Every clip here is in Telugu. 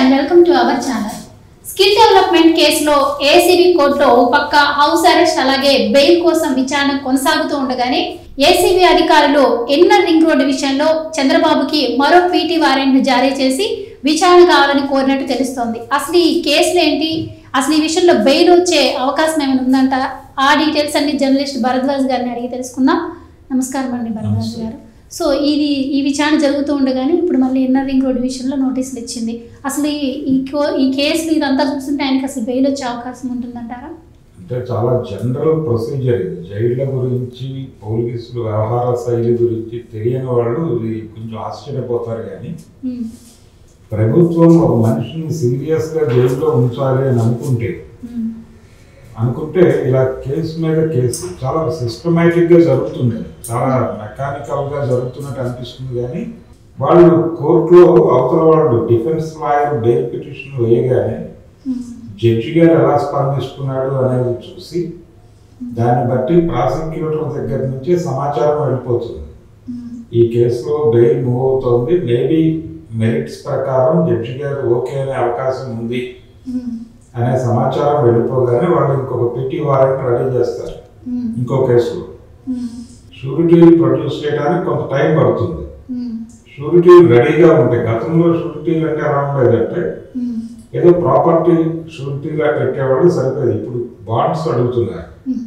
And welcome to our channel skill development కేసులో ఏసీబీ కోర్టులో ఓ పక్క హౌస్ అరెస్ట్ అలాగే బెయిల్ కోసం విచారణ కొనసాగుతూ ఉండగానే ఏసీబీ అధికారులు ఇన్నర్ రింగ్ రోడ్డు విషయంలో చంద్రబాబుకి మరో పీటీ వారెంట్ జారీ చేసి విచారణ కావాలని కోరినట్టు తెలుస్తోంది అసలు ఈ కేసులు ఏంటి అసలు ఈ విషయంలో బెయిల్ వచ్చే అవకాశం ఏమైనా ఉందంట ఆ డీటెయిల్స్ అన్ని జర్నలిస్ట్ భరద్వాజ్ గారిని అడిగి తెలుసుకుందాం నమస్కారం అండి భరద్వాజ్ నమస్తే. గారు సో ఇది ఈ విచారణ జరుగుతూ ఉండగానే ఇప్పుడు మళ్ళీ ఇన్నర్ రింగ్ రోడ్ విషయంలో నోటీసులు ఇచ్చింది అసలు ఈ ఈ కో- ఈ కేసులు ఇదంతా చూస్తుంటే ఆయనకి అసలు బెయిల్ వచ్చే అవకాశం ఉంటుందంటారా అంటే చాలా జనరల్ ప్రొసీజర్ ఇది జైళ్ళ గురించి పోలీసులు వ్యవహార శైలి గురించి తెలియని వాళ్ళు ఇది కొంచెం ఆశ్చర్యపోతారు కానీ ఉమ్, ప్రభుత్వం ఒక మనిషిని సీరియస్గా జైల్లో ఉంచాలి అని అనుకుంటే ఉమ్, అనుకుంటే ఇలా కేసు మీద కేసు చాలా సిస్టమేటిక్గా జరుగుతుంది చాలా మెకానికల్గా జరుగుతున్నట్టు అనిపిస్తుంది కానీ వాళ్ళు కోర్టులో అవతల వాళ్ళు డిఫెన్స్ లాయర్ బెయిల్ పిటిషన్ వేయగానే ఉమ్, జడ్జి గారు ఎలా స్పందిస్తున్నాడు అనేది చూసి దాన్ని బట్టి ప్రాసిక్యూటర్ దగ్గర నుంచి సమాచారం వెళ్ళిపోతుంది ఉమ్, ఈ కేసులో బెయిల్ మూవ్ అవుతోంది మేబీ మెరిట్స్ ప్రకారం జడ్జి గారు ఓకే అనే అవకాశం ఉంది ఉమ్, అనే సమాచారం వెళ్ళిపోగానే వాళ్ళు ఇంకొక పిటి వారెంట్ రెడీ చేస్తారు ఉమ్, ఇంకో కేసులో ఉమ్, షూరిటీలు ప్రొడ్యూస్ చేయడానికి కొంత టైం పడుతుంది ఉమ్, షూరిటీలు రెడీగా ఉంటాయి గతంలో షూరిటీలు అంటే ఎలా ఉండేదంటే ఉమ్, ఏదో ప్రాపర్టీ షూరిటీగా పెట్టేవాళ్ళు సరిపోయేది ఇప్పుడు బాండ్స్ అడుగుతున్నారు ఉమ్,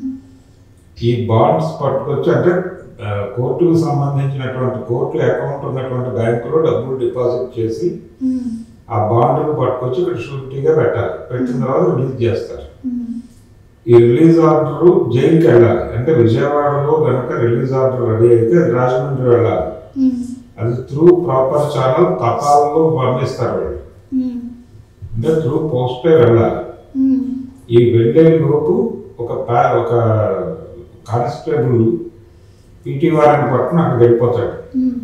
ఈ బాండ్స్ పట్టుకొచ్చి అంటే ఆ, కోర్టుకు సంబంధించినటువంటి కోర్టు అకౌంట్ ఉన్నటువంటి బ్యాంకులో డబ్బులు డిపాజిట్ చేసి ఉమ్, ఆ బాండ్లు పట్టుకొచ్చి ఇక్కడ షూరిటీగా పెట్టాలి పెట్టిన తర్వాత రిలీజ్ చేస్తారు ఉమ్, ఈ రిలీజ్ ఆర్డర్ జైలుకి వెళ్ళాలి అంటే విజయవాడలో కనుక రిలీజ్ ఆర్డర్ రెడీ అయితే అది రాజమండ్రి వెళ్ళాలి ఉమ్, అది త్రూ ప్రాపర్ ఛానల్ తపాల్లో పంపిస్తారు వాళ్ళు ఉమ్, అంటే త్రూ పోస్టే వెళ్ళాలి ఉమ్, ఈ వెళ్ళే లోపు ఒక ప్యా ఒక కానిస్టేబుల్ పీటీ వారిని పట్టుకుని అక్కడికి వెళ్ళిపోతాడు ఉమ్,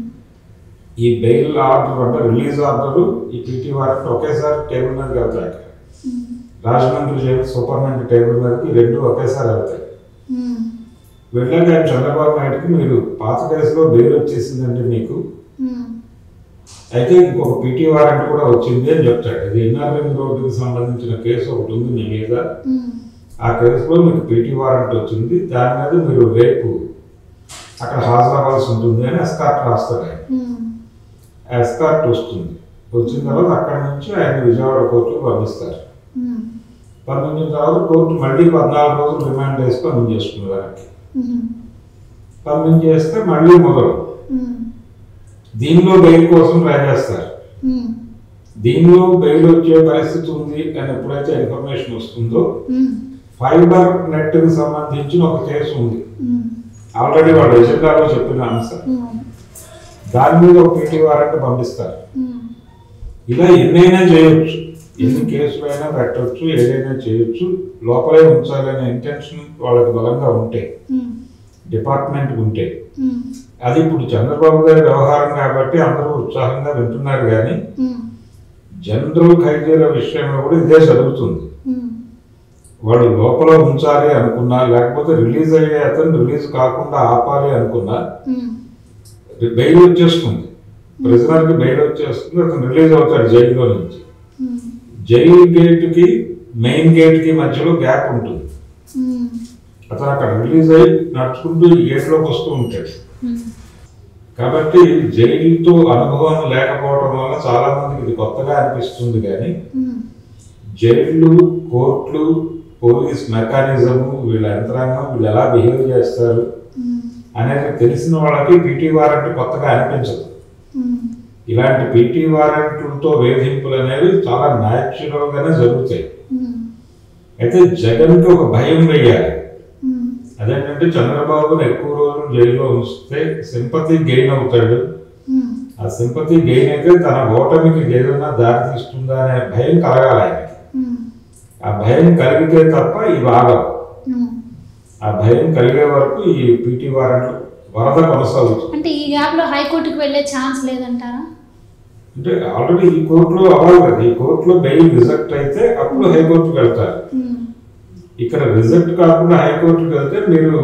ఈ బెయిల్ ఆర్డర్ అంటే రిలీజ్ ఆర్డర్ ఈ పీటీ వారెంట్ ఒకేసారి టేబుల్ మీదకి వెళ్తాయి అక్కడ. ఉమ్, రాజమండ్రి జైలు సూపర్మెంట్ టేబుల్ మీదకి ఈ రెండు ఒకేసారి వెళ్తాయి ఉమ్, వెళ్ళాక ఆయన చంద్రబాబు నాయుడుకి మీరు పాత కేసులో బెయిల్ వచ్చేసిందండి మీకు ఉమ్, అయితే ఇంకొక పీటీ వారెంట్ కూడా వచ్చింది అని చెప్తాడు ఇది ఎన్ఆర్ రింగ్ రోడ్డుకి సంబంధించిన కేసు ఒకటి ఉంది మీ మీద ఉమ్, ఆ కేసులో మీకు పీటీ వారెంట్ వచ్చింది దాని మీద మీరు రేపు అక్కడ హాజరవ్వాల్సి ఉంటుంది అని ఎస్కార్ట్ రాస్తాడు ఆయన ఉమ్, ఆ ఎస్కార్ట్ వస్తుంది వచ్చిన తర్వాత అక్కడి నుంచి ఆయన విజయవాడ కోర్టుకు పంపిస్తారు ఉమ్, పంపించిన తర్వాత కోర్టు మళ్ళీ పద్నాలుగు రోజులు రిమాండ్ వేసి పంపించేస్తుంది వెనక్కి ఉమ్, పంపించేస్తే మళ్ళీ మొదలు ఉమ్, దీనిలో బెయిల్ కోసం ట్రై చేస్తారు ఉమ్, దీనిలో బెయిల్ వచ్చే పరిస్థితి ఉంది అని ఎప్పుడైతే ఇన్ఫర్మేషన్ వస్తుందో ఉమ్, ఫైబర్ నెట్ కి సంబంధించిన ఒక కేసు ఉంది ఉమ్, ఆల్రెడీ వాళ్ళు ఎజెండాలో చెప్పిన ఆన్సర్ ఉమ్, దాని మీద ఒక పీటీ వారెంట్ పంపిస్తారు ఉమ్, ఇలా ఎన్నైనా చేయొచ్చు ఎన్ని కేసులైనా పెట్టొచ్చు ఏదైనా చేయొచ్చు లోపలే ఉంచాలనే ఇంటెన్షన్ వాళ్ళకి బలంగా ఉంటే ఉమ్, డిపార్ట్మెంట్ ఉంటే ఉమ్, అది ఇప్పుడు చంద్రబాబు గారి వ్యవహారం కాబట్టి అందరూ ఉత్సాహంగా వింటున్నారు కానీ ఉమ్, జనరల్ ఖైదీల విషయంలో కూడా ఇదే జరుగుతుంది ఉమ్, వాళ్ళు లోపల ఉంచాలి అనుకున్నా లేకపోతే రిలీజ్ అయ్యే అతను రిలీజ్ కాకుండా ఆపాలి అనుకున్నా ఉమ్, బెయిల్ వచ్చేస్తుంది ప్రిజనర్ కి బెయిల్ వచ్చేస్తుంది అతను రిలీజ్ అవుతాడు జైల్లో నుంచి ఉమ్, జైలు గేట్ కి మెయిన్ గేట్ కి మధ్యలో గ్యాప్ ఉంటుంది ఉమ్, అతను అక్కడ రిలీజ్ అయ్యి నడుచుకుంటూ ఈ గేట్ లోకి వస్తూ ఉంటాడు ఉమ్, కాబట్టి జైలుతో అనుభవం లేకపోవడం వల్ల చాలా మందికి ఇది కొత్తగా అనిపిస్తుంది కానీ ఉమ్, జైళ్ళు కోర్టులు పోలీస్ మెకానిజము వీళ్ళ యంత్రాంగం వీళ్ళు ఎలా బిహేవ్ చేస్తారు ఉమ్, అనేది తెలిసిన వాళ్ళకి పీటీ వారెంట్ కొత్తగా అనిపించదు ఉమ్, ఇలాంటి పీటీ వారెంట్లతో వేధింపులు అనేవి చాలా న్యాచురల్ గానే జరుగుతాయి ఉమ్, అయితే జగన్కి ఒక భయం వేయాలి ఉమ్, అదేంటంటే చంద్రబాబును ఎక్కువ రోజులు జైల్లో ఉంచితే సింపతి గెయిన్ అవుతాడు ఉమ్, ఆ సింపతి గెయిన్ అయితే తన ఓటమికి ఏదైనా దారి తీస్తుందా అనే భయం కలగాలి ఆయనకి ఉమ్, ఆ భయం కలిగితే తప్ప ఇవి ఆగవు ఉమ్. ఆ భయం కలిగే వరకు ఈ పీటీ వారెంట్లు వరద కొనసాగుతుంది అంటే ఈ గ్యాప్ లో హైకోర్టుకు వెళ్ళే ఛాన్స్ లేదంటారా అంటే ఆల్రెడీ ఈ కోర్టులో అవ్వాలి కదా ఈ కోర్టులో బెయిల్ రిజెక్ట్ అయితే అప్పుడు హైకోర్టుకు వెళ్తారు ఉమ్, ఇక్కడ రిజెక్ట్ కాకుండా హైకోర్టుకు వెళ్తే మీరు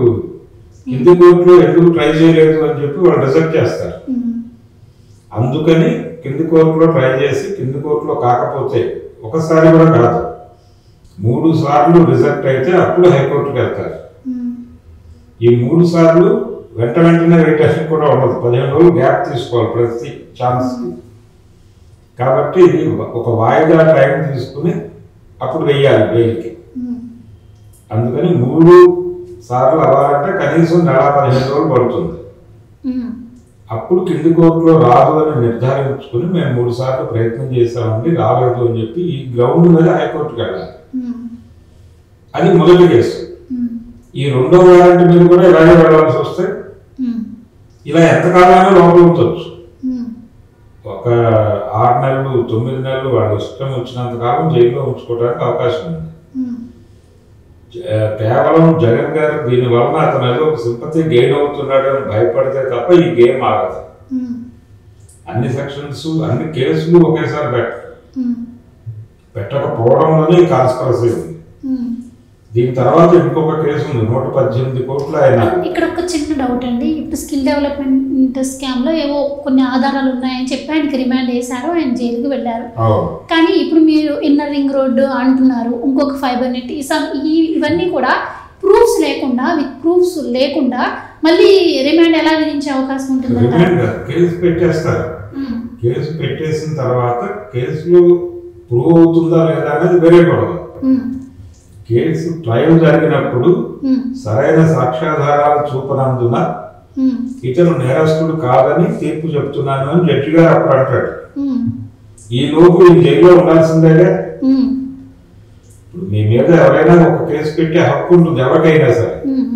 కింది కోర్టులో ఎందుకు ట్రై చేయలేదు అని చెప్పి వాళ్ళు రిజెక్ట్ చేస్తారు ఉమ్, అందుకని కింది కోర్టులో ట్రై చేసి కింది కోర్టులో కాకపోతే ఒకసారి కూడా కాదు మూడు సార్లు రిజెక్ట్ అయితే అప్పుడు హైకోర్టుకి వెళ్తారు ఉమ్, ఈ మూడు సార్లు వెంట వెంటనే రిటర్న్ కూడా ఉండదు పదిహేను రోజులు గ్యాప్ తీసుకోవాలి ప్రతి ఛాన్స్కి కాబట్టి ఒక వాయిదా టైం తీసుకుని అప్పుడు వెయ్యాలి బెయిల్కి ఉమ్, అందుకని మూడు సార్లు అవ్వాలంటే కనీసం నెల పదిహేను రోజులు పడుతుంది ఉమ్, అప్పుడు కింది కోర్టులో రాదు అని నిర్ధారించుకుని మేము మూడు సార్లు ప్రయత్నం చేశామండి రాలేదు అని చెప్పి ఈ గ్రౌండ్ మీద హైకోర్టుకి వెళ్ళాలి ఉమ్, అది మొదటి కేసు ఉమ్, ఈ రెండో వారంటీ మీద కూడా ఇలాగే వెళ్ళాల్సి వస్తే ఉమ్, ఇలా ఎంతకాలమైనా లోపల ఉంచవచ్చు ఉమ్, ఒక ఆరు నెలలు తొమ్మిది నెలలు వాళ్ళ ఇష్టం వచ్చినంత కాలం జైల్లో ఉంచుకోవడానికి అవకాశం ఉంది ఉమ్, జ- కేవలం జగన్ గారు దీని వలన అతను ఏదో ఒక సింపతి గెయిన్ అవుతున్నాడు అని భయపడితే తప్ప ఈ గేమ్ ఆగదు ఉమ్, అన్ని సెక్షన్స్ అన్ని కేసులు ఒకేసారి పెట్ట ఉమ్, పెట్టకపోవడంలోనే కాన్స్పరసీ ఉంది ఉమ్. దీని తర్వాత ఇంకొక కేసు ఉంది నూట పద్దెనిమిది కోట్లు ఆయన ఇక్కడ ఒక చిన్న డౌట్ అండి ఇప్పుడు స్కిల్ డెవలప్మెంట్ స్కామ్ లో ఏవో కొన్ని ఆధారాలు ఉన్నాయని చెప్పి ఆయనకి రిమాండ్ చేశారు ఆయన జైలుకి వెళ్ళారు అవును. కానీ ఇప్పుడు మీరు ఇన్నర్ రింగ్ రోడ్డు అంటున్నారు ఇంకొక ఫైబర్ నెట్ ఈ సమ్- ఈ- ఇవన్నీ కూడా ప్రూఫ్స్ లేకుండా విత్ ప్రూఫ్స్ లేకుండా మళ్ళీ రిమాండ్ ఎలా విధించే అవకాశం ఉంటుందంటారు రిమాండ్ కాదు, కేసు పెట్టేస్తారు కేసు పెట్టేసిన తర్వాత కేసులో ప్రూవ్ అవుతుందా లేదా అనేది వేరే గొడవ కేసు ట్రయల్ జరిగినప్పుడు సరైన సాక్ష్యాధారాలు చూపనందున ఇతను నేరస్తుడు కాదని తీర్పు చెప్తున్నాను అని జడ్జి గారు అప్పుడు అంటాడు ఈ లోపు ఈ జైల్లో ఉండాల్సిందేగా ఇప్పుడు మీ మీద ఎవరైనా ఒక కేసు పెట్టే హక్కు ఉంటుంది ఎవరికైనా సరే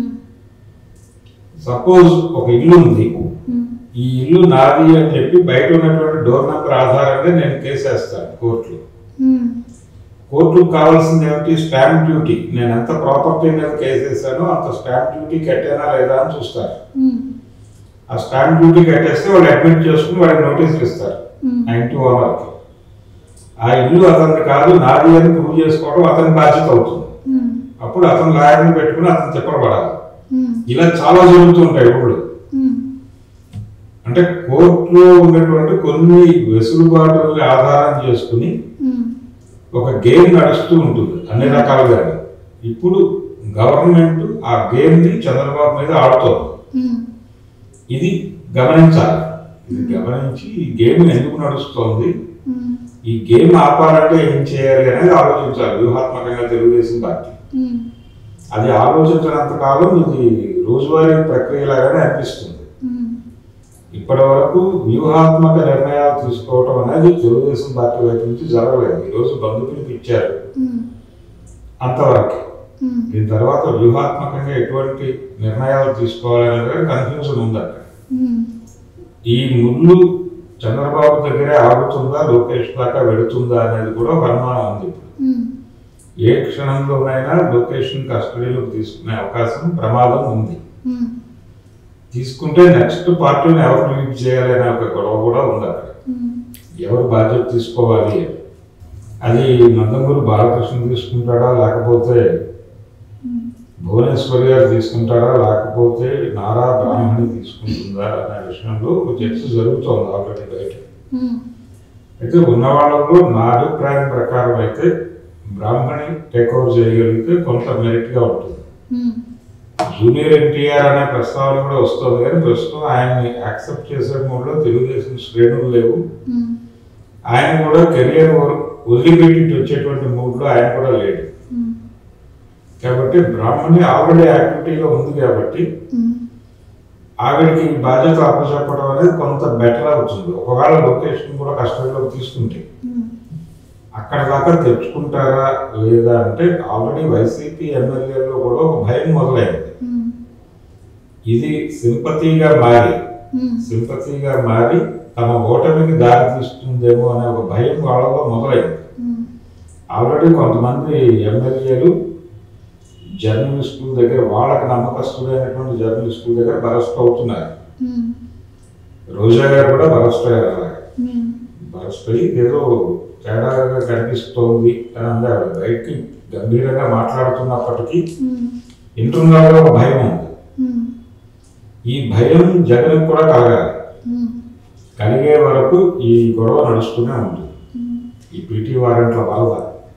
సపోజ్ ఒక ఇల్లు ఉంది ఈ ఇల్లు నాది అని చెప్పి బయట ఉన్నటువంటి డోర్ నెంబర్ ఆధారంగా నేను కేసు వేస్తాను కోర్టులో కోర్టుకు కావాల్సింది ఏమిటి స్టాంప్ డ్యూటీ నేను ఎంత ప్రాపర్టీ మీద కేసు వేసానో అంత స్టాంప్ డ్యూటీ కట్టానా లేదా అని చూస్తారు ఆ స్టాంప్ డ్యూటీ కట్టేస్తే వాళ్ళు అడ్మిట్ చేసుకుని వాళ్ళకి నోటీసులు ఇస్తారు ఆ ఇంటి ఓనర్కి ఆ ఇల్లు అతనికి కాదు నాది అని ప్రూవ్ చేసుకోవడం అతని బాధ్యత అవుతుంది అప్పుడు అతను లాయర్ని పెట్టుకుని అతను తిప్పబడాలి ఇలా చాలా జరుగుతుంటాయి ఇప్పుడు అంటే కోర్టులో ఉన్నటువంటి కొన్ని వెసులుబాటుల్ని ఆధారం చేసుకుని ఒక గేమ్ నడుస్తూ ఉంటుంది అన్ని రకాలుగా ఇప్పుడు గవర్నమెంట్ ఆ గేమ్ ని చంద్రబాబు మీద ఆడుతోంది ఇది గమనించాలి ఇది గమనించి ఈ గేమ్ ఎందుకు నడుస్తోంది ఈ గేమ్ ఆపాలంటే ఏం చేయాలి అనేది ఆలోచించాలి వ్యూహాత్మకంగా తెలుగుదేశం పార్టీ అది ఆలోచించినంత కాలం ఇది రోజువారీ ప్రక్రియలాగానే అనిపిస్తుంది ఇప్పటి వరకు వ్యూహాత్మక నిర్ణయాలు తీసుకోవటం అనేది తెలుగుదేశం పార్టీ వైపు నుంచి జరగలేదు ఈరోజు బంధు పిలుపు ఇచ్చారు అంతవరకు దీని తర్వాత వ్యూహాత్మకంగా ఎటువంటి నిర్ణయాలు తీసుకోవాలనేది కన్ఫ్యూజన్ ఉంది అక్కడ ఈ ముళ్ళు చంద్రబాబు దగ్గరే ఆగుతుందా లోకేష్ దాకా వెళుతుందా అనేది కూడా ఒక అనుమానం ఉంది ఇప్పుడు ఏ క్షణంలోనైనా లొకేషన్ కస్టడీలోకి తీసుకునే అవకాశం ప్రమాదం ఉంది తీసుకుంటే నెక్స్ట్ పార్టీని ఎవరు లీడ్ చేయాలి అనే ఒక గొడవ కూడా ఉంది అక్కడ ఎవరు బాధ్యత తీసుకోవాలి అని. అది నందమూరి బాలకృష్ణ తీసుకుంటాడా లేకపోతే భువనేశ్వరి గారు తీసుకుంటారా లేకపోతే నారా బ్రాహ్మణి తీసుకుంటుందా అనే విషయంలో ఒక చర్చ జరుగుతోంది ఆల్రెడీ బయట అయితే ఉన్న వాళ్ళలో నా అభిప్రాయం ప్రకారం అయితే బ్రాహ్మణి టేక్ ఓవర్ చేయగలిగితే కొంత మెరిట్ గా ఉంటుంది జూనియర్ ఎన్టీఆర్ అనే ప్రస్తావన కూడా వస్తుంది కానీ ప్రస్తుతం ఆయన్ని యాక్సెప్ట్ చేసే మూడులో తెలుగుదేశం శ్రేణులు లేవు ఆయన కూడా కెరియర్ వదిలిపెట్టి ఇటు వచ్చేటువంటి మూడ్లో ఆయన కూడా లేడు కాబట్టి బ్రాహ్మణి ఆల్రెడీ యాక్టివిటీలో ఉంది కాబట్టి ఆవిడకి ఈ బాధ్యత అప్పచెప్పడం అనేది కొంత బెటర్ అవుతుంది ఒకవేళ లొకేషన్ కూడా కస్టడీలోకి తీసుకుంటే అక్కడ దాకా తెచ్చుకుంటారా లేదా అంటే ఆల్రెడీ వైసీపీ ఎమ్మెల్యేలో కూడా ఒక భయం మొదలైంది ఇది సింపతిగా మారి సింపతిగా మారి తమ ఓటమికి దారి తీస్తుందేమో అనే ఒక భయం వాళ్ళలో మొదలైంది ఆల్రెడీ కొంతమంది ఎమ్మెల్యేలు జర్నలిస్టుల దగ్గర వాళ్ళకి నమ్మకస్తులైనటువంటి జర్నలిస్టుల దగ్గర బరస్ట్ అవుతున్నారు రోజా గారు కూడా బరస్ట్ అయ్యారు అలాగే బరస్ట్ అయ్యి ఏదో తేడాగా కనిపిస్తోంది అని అన్నారు బయటికి గంభీరంగా మాట్లాడుతున్నప్పటికీ ఇంటర్నల్గా ఒక భయం ఉంది ఈ భయం జగన్ కూడా కలగాలి కలిగే వరకు ఈ గొడవ నడుస్తూనే ఉంటుంది ఈ పీటీ వారెంట్ల వల్ల